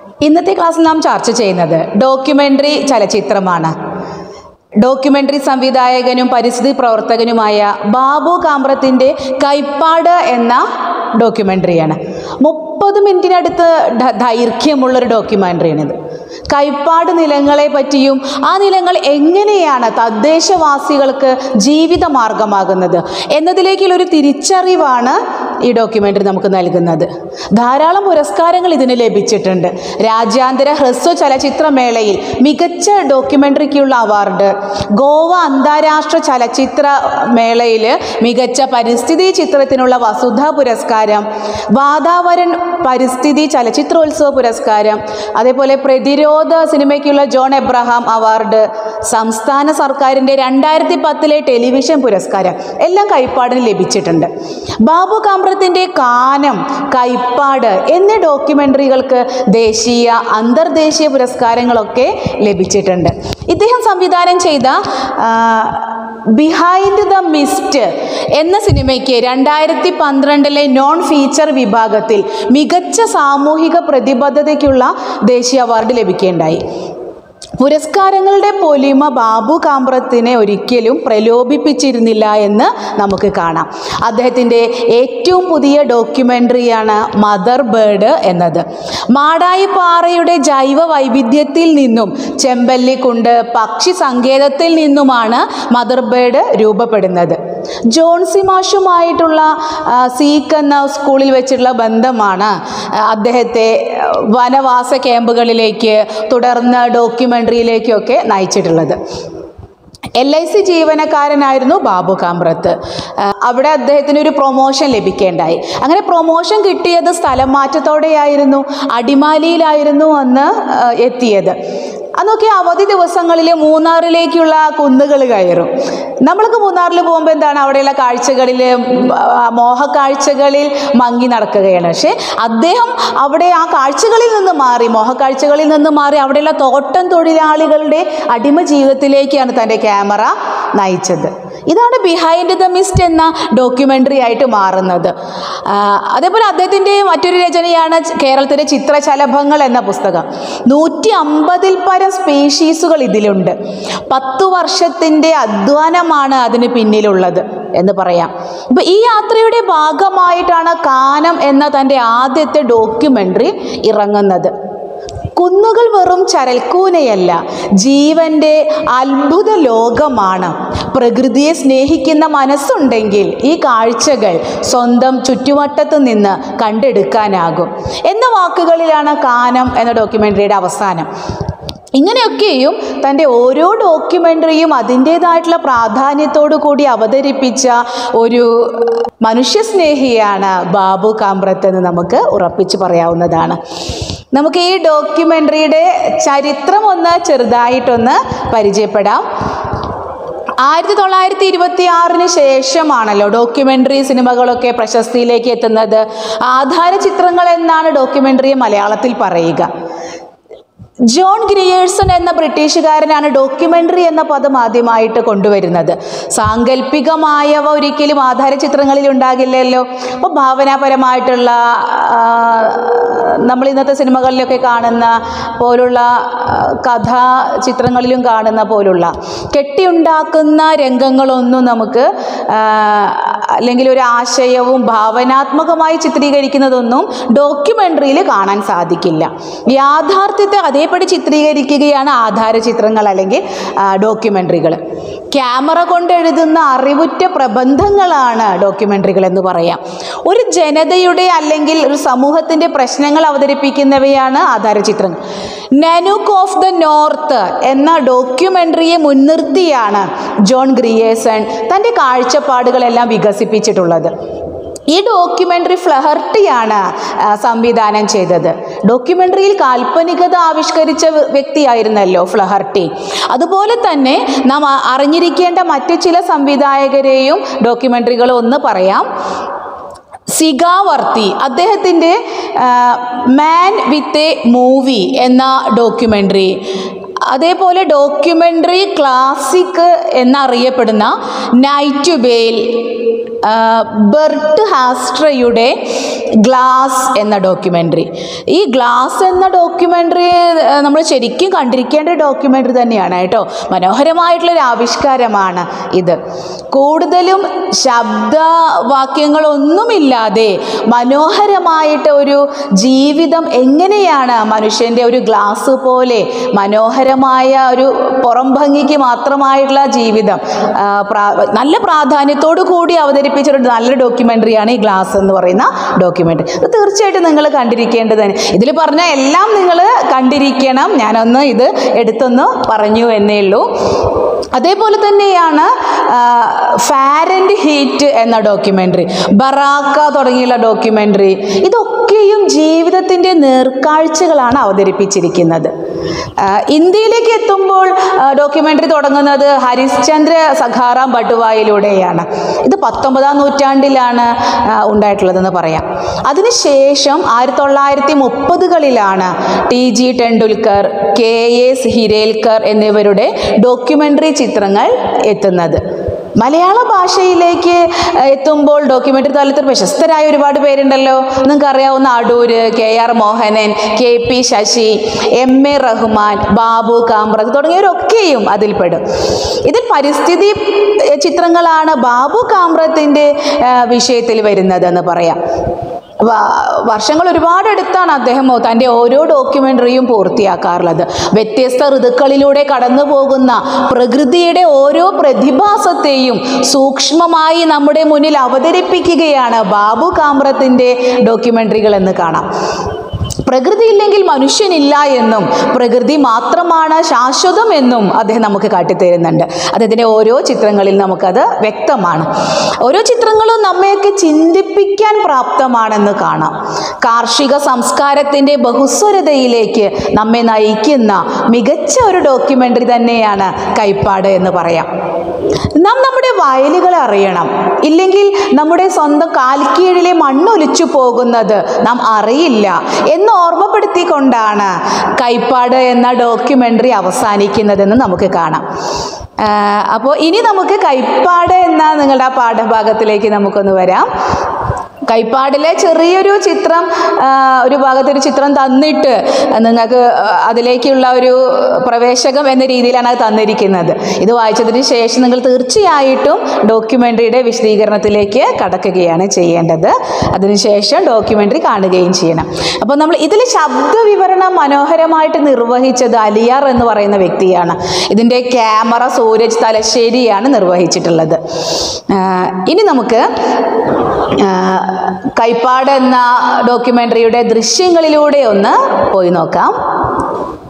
ഇന്നത്തെ ക്ലാസ്സിൽ നാം ചർച്ച ചെയ്യുന്നത് ഡോക്യുമെൻ്ററി ചലച്ചിത്രമാണ് ഡോക്യുമെൻ്ററി സംവിധായകനും പരിസ്ഥിതി പ്രവർത്തകനുമായ ബാബു കാമ്പ്രത്തിൻ്റെ കൈപ്പാട് എന്ന ഡോക്യുമെൻ്ററിയാണ് മുപ്പത് മിനിറ്റിനടുത്ത് ഡ- ദൈർഘ്യമുള്ളൊരു ഡോക്യുമെൻ്ററിയാണിത് കൈപ്പാട് നിലങ്ങളെ പറ്റിയും ആ നിലങ്ങൾ എങ്ങനെയാണ് തദ്ദേശവാസികൾക്ക് ജീവിത മാർഗമാകുന്നത് എന്നതിലേക്കുള്ളൊരു തിരിച്ചറിവാണ് ഈ ഡോക്യുമെൻ്ററി നമുക്ക് നൽകുന്നത് ധാരാളം പുരസ്കാരങ്ങൾ ഇതിന് ലഭിച്ചിട്ടുണ്ട് രാജ്യാന്തര ഹ്രസ്വ ചലച്ചിത്രമേളയിൽ മികച്ച ഡോക്യുമെൻ്ററിക്കുള്ള അവാർഡ് ഗോവ അന്താരാഷ്ട്ര ചലച്ചിത്ര മേളയിൽ മികച്ച പരിസ്ഥിതി ചിത്രത്തിനുള്ള വസുധ പുരസ്കാരം വാതാവരൺ പരിസ്ഥിതി ചലച്ചിത്രോത്സവ പുരസ്കാരം അതേപോലെ പ്രതിരോധ സിനിമയ്ക്കുള്ള ജോൺ എബ്രഹാം അവാർഡ് സംസ്ഥാന സർക്കാരിൻ്റെ രണ്ടായിരത്തി പത്തിലെ ടെലിവിഷൻ പുരസ്കാരം എല്ലാം കൈപ്പാടിന് ലഭിച്ചിട്ടുണ്ട് ബാബു കാമ്പ്രത്തിൻ്റെ കാനം കൈപ്പാട് എന്നീ ഡോക്യുമെൻ്ററികൾക്ക് ദേശീയ അന്തർദേശീയ പുരസ്കാരങ്ങളൊക്കെ ലഭിച്ചിട്ടുണ്ട് ഇദ്ദേഹം സംവിധാനം ചെയ്ത ബിഹൈൻഡ് ദ മിസ്റ്റ് എന്ന സിനിമയ്ക്ക് രണ്ടായിരത്തി പന്ത്രണ്ടിലെ നോൺ ഫീച്ചർ വിഭാഗത്തിൽ മികച്ച സാമൂഹിക പ്രതിബദ്ധതയ്ക്കുള്ള ദേശീയ അവാർഡ് ലഭിക്കുകയുണ്ടായി പുരസ്കാരങ്ങളുടെ പൊലിമ ബാബു കാമ്പ്രത്തിനെ ഒരിക്കലും പ്രലോഭിപ്പിച്ചിരുന്നില്ല എന്ന് നമുക്ക് കാണാം അദ്ദേഹത്തിൻ്റെ ഏറ്റവും പുതിയ ഡോക്യുമെൻ്ററിയാണ് മദർ ബേർഡ് എന്നത് മാടായിപ്പാറയുടെ ജൈവ വൈവിധ്യത്തിൽ നിന്നും ചെമ്പല്ലിക്കുണ്ട് പക്ഷി സങ്കേതത്തിൽ നിന്നുമാണ് മദർ ബേർഡ് രൂപപ്പെടുന്നത് ജോൺസി മാഷുമായിട്ടുള്ള ആ, സീക്ക് എന്ന സ്കൂളിൽ വെച്ചിട്ടുള്ള ബന്ധമാണ് ആ, അദ്ദേഹത്തെ ആ, വനവാസ ക്യാമ്പുകളിലേക്ക് തുടർന്ന് ഡോക്യുമെൻ്ററിയിലേക്കൊക്കെ നയിച്ചിട്ടുള്ളത് എൽ ഐ സി ജീവനക്കാരനായിരുന്നു ബാബു കാമ്പ്രത്ത് ആ, അവിടെ അദ്ദേഹത്തിന് ഒരു പ്രൊമോഷൻ ലഭിക്കേണ്ടായി അങ്ങനെ പ്രൊമോഷൻ കിട്ടിയത് സ്ഥലം മാറ്റത്തോടെയായിരുന്നു അടിമാലിയിലായിരുന്നു അന്ന് ആ, എത്തിയത് അന്നൊക്കെ അവധി ദിവസങ്ങളിൽ മൂന്നാറിലേക്കുള്ള കുന്നുകൾ കയറും നമ്മൾക്ക് മൂന്നാറിൽ പോകുമ്പോൾ എന്താണ് അവിടെയുള്ള കാഴ്ചകളിൽ മോഹക്കാഴ്ചകളിൽ മങ്ങി നടക്കുകയാണ് പക്ഷേ അദ്ദേഹം അവിടെ ആ കാഴ്ചകളിൽ നിന്ന് മാറി മോഹക്കാഴ്ചകളിൽ നിന്ന് മാറി അവിടെയുള്ള തോട്ടം തൊഴിലാളികളുടെ അടിമ ജീവിതത്തിലേക്കാണ് തൻ്റെ ക്യാമറ നയിച്ചത് ഇതാണ് ബിഹൈൻഡ് ദ മിസ്റ്റ് എന്ന ഡോക്യുമെൻ്ററി ആയിട്ട് മാറുന്നത് ആ, അതേപോലെ അദ്ദേഹത്തിൻ്റെ മറ്റൊരു രചനയാണ് ച- കേരളത്തിലെ ചിത്രശലഭങ്ങൾ എന്ന പുസ്തകം നൂറ്റി അമ്പതിൽ പരം സ്പീഷീസുകൾ ഇതിലുണ്ട് പത്തു വർഷത്തിൻ്റെ അധ്വാനമാണ് അതിന് പിന്നിലുള്ളത് എന്ന് പറയാം അപ്പോൾ ഈ യാത്രയുടെ ഭാഗമായിട്ടാണ് കാനം എന്ന തൻ്റെ ആദ്യത്തെ ഡോക്യുമെൻ്ററി ഇറങ്ങുന്നത് കുന്നുകൾ വെറും ചരൽക്കൂനയല്ല ജീവന്റെ അത്ഭുത ലോകമാണ് പ്രകൃതിയെ സ്നേഹിക്കുന്ന മനസ്സുണ്ടെങ്കിൽ ഈ കാഴ്ചകൾ സ്വന്തം ചുറ്റുവട്ടത്തു നിന്ന് കണ്ടെടുക്കാനാകും എന്ന വാക്കുകളിലാണ് കാനം എന്ന ഡോക്യുമെൻ്ററിയുടെ അവസാനം ഇങ്ങനെയൊക്കെയും തൻ്റെ ഓരോ ഡോക്യുമെൻ്ററിയും അതിൻ്റേതായിട്ടുള്ള പ്രാധാന്യത്തോടു കൂടി അവതരിപ്പിച്ച ഒരു മനുഷ്യസ്നേഹിയാണ് ബാബു കാമ്പ്രത്ത് എന്ന് നമുക്ക് ഉറപ്പിച്ച് പറയാവുന്നതാണ് നമുക്ക് ഈ ഡോക്യുമെൻ്ററിയുടെ ചരിത്രം ഒന്ന് ചെറുതായിട്ടൊന്ന് പരിചയപ്പെടാം ആയിരത്തി തൊള്ളായിരത്തി ഇരുപത്തി ആറിന് ശേഷമാണല്ലോ ഡോക്യുമെൻ്ററി സിനിമകളൊക്കെ പ്രശസ്തിയിലേക്ക് എത്തുന്നത് ആധാര ചിത്രങ്ങൾ എന്നാണ് ഡോക്യുമെൻ്ററിയെ മലയാളത്തിൽ പറയുക ജോൺ ഗ്രിയേഴ്സൺ എന്ന ബ്രിട്ടീഷുകാരനാണ് ഡോക്യുമെൻ്ററി എന്ന പദം ആദ്യമായിട്ട് കൊണ്ടുവരുന്നത് സാങ്കല്പികമായവ ഒരിക്കലും ആധാര ചിത്രങ്ങളിൽ ഉണ്ടാകില്ലല്ലോ അപ്പോൾ ഭാവനാപരമായിട്ടുള്ള ആ, നമ്മൾ ഇന്നത്തെ സിനിമകളിലൊക്കെ കാണുന്ന പോലുള്ള ആ, കഥാ ചിത്രങ്ങളിലും കാണുന്ന പോലുള്ള കെട്ടിയുണ്ടാക്കുന്ന രംഗങ്ങളൊന്നും നമുക്ക് ആ, അല്ലെങ്കിൽ ഒരു ആശയവും ഭാവനാത്മകമായി ചിത്രീകരിക്കുന്നതൊന്നും ഡോക്യുമെൻ്ററിയിൽ കാണാൻ സാധിക്കില്ല യാഥാർത്ഥ്യത്തെ അതേപടി ചിത്രീകരിക്കുകയാണ് ആധാര ചിത്രങ്ങൾ അല്ലെങ്കിൽ ഡോക്യുമെൻ്ററികൾ ക്യാമറ കൊണ്ട് എഴുതുന്ന അറിവുറ്റ പ്രബന്ധങ്ങളാണ് ഡോക്യുമെൻ്ററികൾ എന്ന് പറയാം ഒരു ജനതയുടെ അല്ലെങ്കിൽ ഒരു സമൂഹത്തിൻ്റെ പ്രശ്നങ്ങൾ അവതരിപ്പിക്കുന്നവയാണ് ആധാര ചിത്രങ്ങൾ നനുക്ക് ഓഫ് ദ നോർത്ത് എന്ന ഡോക്യുമെൻ്ററിയെ മുൻനിർത്തിയാണ് ജോൺ ഗ്രിയേസൺ തൻ്റെ കാഴ്ചപ്പാടുകളെല്ലാം വികസിപ്പിച്ചിട്ടുള്ളത് ഈ ഡോക്യുമെൻ്ററി ഫ്ലഹർട്ടിയാണ് ആ, സംവിധാനം ചെയ്തത് ഡോക്യുമെൻ്ററിയിൽ കാൽപ്പനികത ആവിഷ്കരിച്ച വ്യ- വ്യക്തിയായിരുന്നല്ലോ ഫ്ലഹർട്ടി അതുപോലെ തന്നെ നാം അ- അറിഞ്ഞിരിക്കേണ്ട മറ്റു ചില സംവിധായകരെയും ഡോക്യുമെൻ്ററികൾ ഒന്ന് പറയാം സിഗാവർത്തി അദ്ദേഹത്തിൻ്റെ മാൻ വിത്ത് എ മൂവി എന്ന ഡോക്യുമെൻ്ററി അതേപോലെ ഡോക്യുമെൻ്ററി ക്ലാസിക് എന്നറിയപ്പെടുന്ന നൈറ്റ് ബെയിൽ ബെർട്ട് ഹാസ്ട്രയുടെ ഗ്ലാസ് എന്ന ഡോക്യുമെൻ്ററി ഈ ഗ്ലാസ് എന്ന ഡോക്യുമെൻ്ററി നമ്മൾ ശരിക്കും കണ്ടിരിക്കേണ്ട ഡോക്യുമെൻ്ററി തന്നെയാണ് കേട്ടോ മനോഹരമായിട്ടുള്ളൊരു ആവിഷ്കാരമാണ് ഇത് കൂടുതലും ശബ്ദവാക്യങ്ങളൊന്നുമില്ലാതെ മനോഹരമായിട്ട് ഒരു ജീവിതം എങ്ങനെയാണ് മനുഷ്യൻ്റെ ഒരു ഗ്ലാസ് പോലെ മനോഹരമായ ഒരു പുറം ഭംഗിക്ക് മാത്രമായിട്ടുള്ള ജീവിതം ആ, പ്രാ- നല്ല പ്രാധാന്യത്തോടു കൂടി അവതരിപ്പിച്ച ഒരു നല്ലൊരു ഡോക്യുമെൻ്ററിയാണ് ഈ ഗ്ലാസ് എന്ന് പറയുന്ന ഡോക്യുമെൻ്ററി അത് തീർച്ചയായിട്ടും നിങ്ങൾ കണ്ടിരിക്കേണ്ടത് തന്നെ ഇതിൽ പറഞ്ഞ എല്ലാം നിങ്ങൾ കണ്ടിരിക്കണം ഞാനൊന്ന് ഇത് എടുത്തൊന്ന് പറഞ്ഞു എന്നേ ഉള്ളൂ അതേപോലെ തന്നെയാണ് ഫാരൻഡ് ഹീറ്റ് എന്ന ഡോക്യുമെൻ്ററി ബറാക്ക തുടങ്ങിയുള്ള ഡോക്യുമെൻ്ററി ഇതൊക്കെയും ജീവിതത്തിൻ്റെ നേർക്കാഴ്ചകളാണ് അവതരിപ്പിച്ചിരിക്കുന്നത് ആ, ഇന്ത്യയിലേക്ക് എത്തുമ്പോൾ ഡോക്യുമെൻ്ററി തുടങ്ങുന്നത് ഹരിശ്ചന്ദ്ര സഖാറാം ബട്ടുവായിലൂടെയാണ് ഇത് പത്തൊമ്പതാം നൂറ്റാണ്ടിലാണ് ആ, ഉണ്ടായിട്ടുള്ളതെന്ന് പറയാം അതിനുശേഷം ആയിരത്തി തൊള്ളായിരത്തി മുപ്പതുകളിലാണ് T G Tendulkar K S Hirelkar എന്നിവരുടെ ഡോക്യുമെൻ്ററി ചിത്രങ്ങൾ എത്തുന്നത് മലയാള ഭാഷയിലേക്ക് ഏഹ്, എത്തുമ്പോൾ ഡോക്യുമെൻ്ററി തലത്തിൽ പ്രശസ്തരായ ഒരുപാട് പേരുണ്ടല്ലോ നിങ്ങൾക്ക് അറിയാവുന്ന Adoor K R Mohanan K P Sasi M A Rahman Babu Kambrath തുടങ്ങിയവരൊക്കെയും അതിൽപ്പെടും ഇതിൽ പരിസ്ഥിതി ഏഹ്, ചിത്രങ്ങളാണ് ബാബു കാമ്പ്രത്തിൻ്റെ ഏഹ്, വിഷയത്തിൽ വരുന്നതെന്ന് പറയാം വ- വർഷങ്ങൾ ഒരുപാട് എടുത്താണ് അദ്ദേഹം തൻ്റെ ഓരോ ഡോക്യുമെൻ്ററിയും പൂർത്തിയാക്കാറുള്ളത് വ്യത്യസ്ത ഋതുക്കളിലൂടെ കടന്നു പോകുന്ന പ്രകൃതിയുടെ ഓരോ പ്രതിഭാസത്തെയും സൂക്ഷ്മമായി നമ്മുടെ മുന്നിൽ അവതരിപ്പിക്കുകയാണ് ബാബു കാമ്രത്തിൻ്റെ ഡോക്യുമെൻ്ററികൾ എന്ന് കാണാം പ്രകൃതി ഇല്ലെങ്കിൽ മനുഷ്യനില്ല എന്നും പ്രകൃതി മാത്രമാണ് ശാശ്വതം എന്നും അദ്ദേഹം നമുക്ക് കാട്ടിത്തരുന്നുണ്ട് അദ്ദേഹത്തിൻ്റെ ഓരോ ചിത്രങ്ങളിൽ നമുക്കത് വ്യക്തമാണ് ഓരോ ചിത്രങ്ങളും നമ്മയൊക്കെ ചിന്തിപ്പിക്കാൻ പ്രാപ്തമാണെന്ന് കാണാം കാർഷിക സംസ്കാരത്തിൻ്റെ ബഹുസ്വരതയിലേക്ക് നമ്മെ നയിക്കുന്ന മികച്ച ഒരു ഡോക്യുമെൻ്ററി തന്നെയാണ് കൈപ്പാട് എന്ന് പറയാം നാം നമ്മുടെ വയലുകൾ അറിയണം ഇല്ലെങ്കിൽ നമ്മുടെ സ്വന്തം കാൽക്കീഴിലെ മണ്ണൊലിച്ചു പോകുന്നത് നാം അറിയില്ല എന്ന് ഓർമ്മപ്പെടുത്തിക്കൊണ്ടാണ് കൈപ്പാട് എന്ന ഡോക്യുമെൻ്ററി അവസാനിക്കുന്നതെന്ന് നമുക്ക് കാണാം അപ്പോൾ ഇനി നമുക്ക് കൈപ്പാട് എന്ന നിങ്ങളുടെ ആ പാഠഭാഗത്തിലേക്ക് നമുക്കൊന്ന് വരാം കൈപ്പാടിലെ ചെറിയൊരു ചിത്രം ആ, ഒരു ഭാഗത്തൊരു ചിത്രം തന്നിട്ട് നിങ്ങൾക്ക് അതിലേക്കുള്ള ഒരു പ്രവേശകം എന്ന രീതിയിലാണ് അത് തന്നിരിക്കുന്നത് ഇത് വായിച്ചതിന് ശേഷം നിങ്ങൾ തീർച്ചയായിട്ടും ഡോക്യുമെൻ്ററിയുടെ വിശദീകരണത്തിലേക്ക് കടക്കുകയാണ് ചെയ്യേണ്ടത് അതിനുശേഷം ഡോക്യുമെൻ്ററി കാണുകയും ചെയ്യണം അപ്പോൾ നമ്മൾ ഇതിൽ ശബ്ദ വിവരണം മനോഹരമായിട്ട് നിർവഹിച്ചത് അലിയാർ എന്ന് പറയുന്ന വ്യക്തിയാണ് ഇതിൻ്റെ ക്യാമറ സൂരജ് തലശ്ശേരിയാണ് നിർവഹിച്ചിട്ടുള്ളത് ആ, ഇനി നമുക്ക് ആ, കൈപ്പാട് എന്ന ഡോക്യുമെൻ്ററിയുടെ ദൃശ്യങ്ങളിലൂടെ ഒന്ന് പോയി നോക്കാം